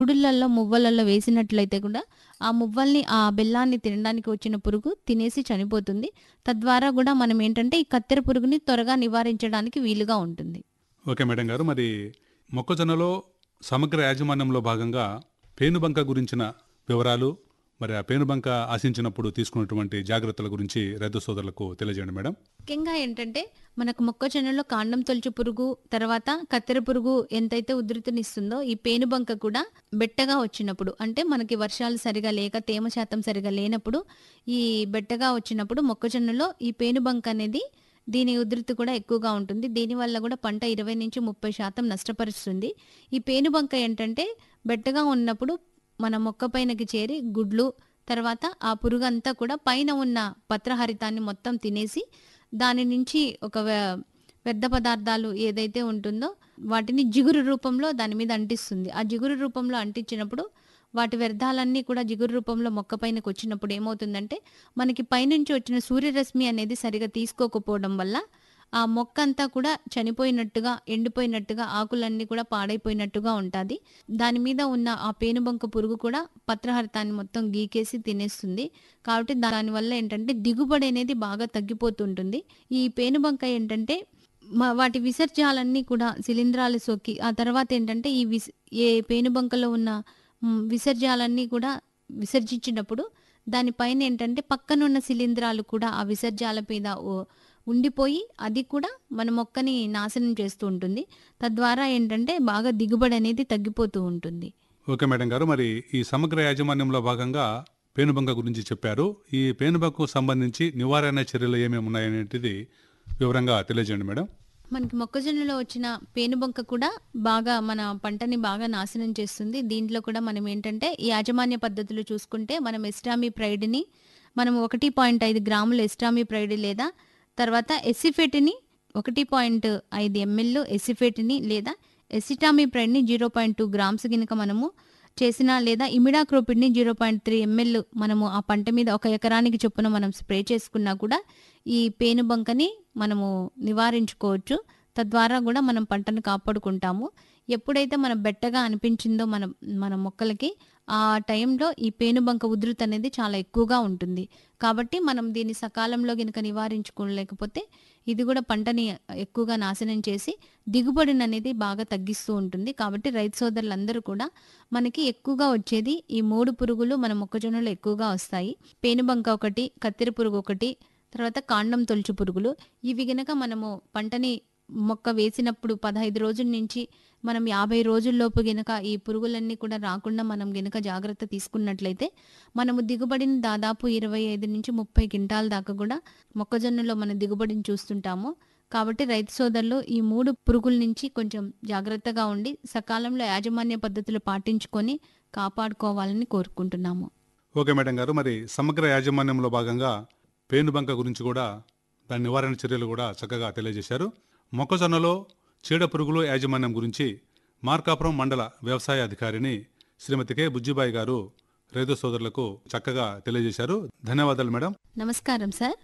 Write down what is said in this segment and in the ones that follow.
మొగుడులలో మువ్వలలో వేసినట్లయితే కూడా ఆ మువ్వల్ని ఆ బెల్లాన్ని తినడానికి వచ్చిన పురుగు తినేసి చనిపోతుంది తద్వారా కూడా మనం ఏంటంటే ఈ కత్తెర పురుగుని త్వరగా నివారించడానికి వీలుగా ఉంటుంది ఓకే మేడం గారు మరి మొక్కజొన్నలో సమగ్ర యాజమాన్యంలో భాగంగా పేనుబంక గురించిన వివరాలు మరి ఆ పేనుబంక ఆశించినప్పుడు తీసుకున్నటువంటి జాగ్రత్తల గురించి రైతు సోదరులకు తెలియజేయండి మేడం ముఖ్యంగా ఏంటంటే మనకు మొక్కజొన్నలో కాండం తొలచు పురుగు తర్వాత కత్తెర పురుగు ఎంతైతే ఉధృతినిస్తుందో ఈ పేనుబంక కూడా బెట్టగా వచ్చినప్పుడు అంటే మనకి వర్షాలు సరిగా లేక తేమ శాతం సరిగా లేనప్పుడు ఈ బెట్టగా వచ్చినప్పుడు మొక్కజొన్నలో ఈ పేనుబంక అనేది దీని ఉధృతి కూడా ఎక్కువగా ఉంటుంది దీనివల్ల కూడా పంట ఇరవై నుంచి ముప్పై శాతం నష్టపరుస్తుంది ఈ పేనుబంక ఏంటంటే బెట్టగా ఉన్నప్పుడు మన మొక్క పైనకి చేరి గుడ్లు తర్వాత ఆ పురుగు అంతా కూడా పైన ఉన్న పత్రహరితాన్ని మొత్తం తినేసి దాని నుంచి ఒక వ్య- వ్యర్థ పదార్థాలు ఏదైతే ఉంటుందో వాటిని జిగురు రూపంలో దాని మీద అంటిస్తుంది ఆ జిగురు రూపంలో అంటించినప్పుడు వాటి వ్యర్థాలన్నీ కూడా జిగురు రూపంలో మొక్క పైనకి వచ్చినప్పుడు ఏమవుతుందంటే మనకి పైనుంచి వచ్చిన సూర్యరశ్మి అనేది సరిగా తీసుకోకపోవడం వల్ల ఆ మొక్క అంతా కూడా చనిపోయినట్టుగా ఎండిపోయినట్టుగా ఆకులన్నీ కూడా పాడైపోయినట్టుగా ఉంటుంది దాని మీద ఉన్న ఆ పేనుబంక పురుగు కూడా పత్రహరితాన్ని మొత్తం గీకేసి తినేస్తుంది కాబట్టి దానివల్ల ఏంటంటే దిగుబడి అనేది బాగా తగ్గిపోతుంటుంది ఈ పేనుబంక ఏంటంటే మ- వాటి విసర్జాలన్నీ కూడా శిలీంధ్రాలు సోకి ఆ తర్వాత ఏంటంటే ఈ విస్ ఏ పేనుబంకలో ఉన్న మ్, విసర్జాలన్నీ కూడా విసర్జించినప్పుడు దానిపైన ఏంటంటే పక్కనున్న శిలీంధ్రాలు కూడా ఆ విసర్జాల మీద ఓ- ఉండిపోయి అది కూడా మన మొక్కని నాశనం చేస్తూ ఉంటుంది తద్వారా ఏంటంటే బాగా దిగుబడి అనేది తగ్గిపోతూ ఉంటుంది ఓకే మేడం గారు మరి ఈ సమగ్ర యాజమాన్యంలో భాగంగా పేనుబంక గురించి చెప్పారు ఈ పేనుబంకకు సంబంధించి నివారణ చర్యలు ఏమేమి ఉన్నాయనేటిది వివరంగా తెలియజేయండి మేడం మనకి మొక్కజొన్నలో వచ్చిన పేనుబంక కూడా బాగా మన పంటని బాగా నాశనం చేస్తుంది దీంట్లో కూడా మనం ఏంటంటే ఈ యాజమాన్య పద్ధతులు చూసుకుంటే మనం ఎస్టామీ ప్రైడ్ని మనం ఒకటి పాయింట్ ఐదు గ్రాములు ఎస్టామీ ప్రైడ్ లేదా తర్వాత ఎసిఫెట్ని ఒకటి పాయింట్ ఐదు ఎంఎల్ ఎసిఫెట్ని లేదా ఎసిటామీ ప్రైడ్ని జీరో పాయింట్ టూ గ్రామ్స్ గినక మనము చేసిన లేదా ఇమిడాక్రోపిడ్ని జీరో పాయింట్ త్రీ ఎంఎల్ మనము ఆ పంట మీద ఒక ఎకరానికి చొప్పున మనం స్ప్రే చేసుకున్నా కూడా ఈ పేనుబంకని మనము నివారించుకోవచ్చు తద్వారా కూడా మనం పంటను కాపాడుకుంటాము ఎప్పుడైతే మన బెట్టగా అనిపించిందో మన మన మొక్కలకి ఆ టైంలో ఈ పేనుబంక ఉధృతి అనేది చాలా ఎక్కువగా ఉంటుంది కాబట్టి మనం దీన్ని సకాలంలో గనుక నివారించుకోలేకపోతే ఇది కూడా పంటని ఎక్కువగా నాశనం చేసి దిగుబడిని అనేది బాగా తగ్గిస్తూ ఉంటుంది కాబట్టి రైతు సోదరులందరూ కూడా మనకి ఎక్కువగా వచ్చేది ఈ మూడు పురుగులు మన మొక్కజొన్నలో ఎక్కువగా వస్తాయి పేనుబంక ఒకటి కత్తెర పురుగు ఒకటి తర్వాత కాండం తొలుచు పురుగులు ఇవి గనక మనము పంటని మొక్క వేసినప్పుడు పదహైదు రోజుల నుంచి మనం యాభై రోజుల్లోపు గనక ఈ పురుగులన్నీ కూడా రాకుండా మనం గనక జాగ్రత్త తీసుకున్నట్లయితే మనము దిగుబడిని దాదాపు ఇరవై ఐదు నుంచి ముప్పై క్వింటాల దాకా కూడా మొక్కజొన్నలో మన దిగుబడిని చూస్తుంటాము కాబట్టి రైతు సోదరులు ఈ మూడు పురుగుల నుంచి కొంచెం జాగ్రత్తగా ఉండి సకాలంలో యాజమాన్య పద్ధతులు పాటించుకొని కాపాడుకోవాలని కోరుకుంటున్నాము ఓకే మేడం గారు మరి సమగ్ర యాజమాన్యంలో భాగంగా పేనుబంక గురించి కూడా దాని నివారణ చర్యలు కూడా చక్కగా తెలియజేశారు మొక్కజొన్నలో చీడ పురుగులు యాజమాన్యం గురించి మార్కాపురం మండల వ్యవసాయ అధికారిని శ్రీమతి కె బుజ్జిబాయి గారు రైతు సోదరులకు చక్కగా తెలియజేశారు ధన్యవాదాలు మేడం నమస్కారం సార్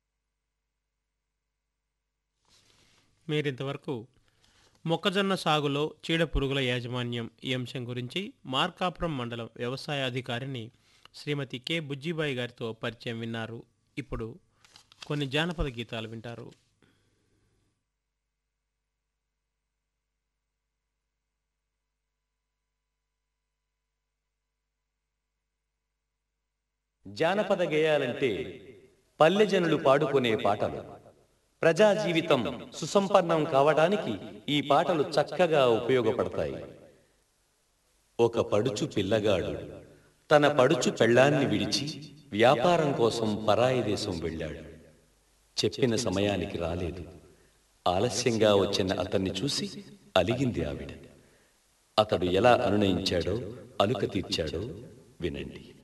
మీరింతవరకు మొక్కజొన్న సాగులో చీడ పురుగుల యాజమాన్యం ఈ అంశం గురించి మార్కాపురం మండలం వ్యవసాయ అధికారిని శ్రీమతి కె బుజ్జిబాయి గారితో పరిచయం విన్నారు ఇప్పుడు కొన్ని జానపద గీతాలు వింటారు జానపద గేయాలంటే పల్లె జనులు పాడుకునే పాటలు ప్రజా జీవితం సుసంపన్నం కావడానికి ఈ పాటలు చక్కగా ఉపయోగపడతాయి ఒక పడుచు పిల్లగాడు తన పడుచు పెళ్ళాన్ని విడిచి వ్యాపారం కోసం పరాయి దేశం వెళ్ళాడు చెప్పిన సమయానికి రాలేదు ఆలస్యంగా వచ్చిన అతన్ని చూసి అలిగింది ఆవిడ అతడు ఎలా అనునయించాడో అలుక తీర్చాడో వినండి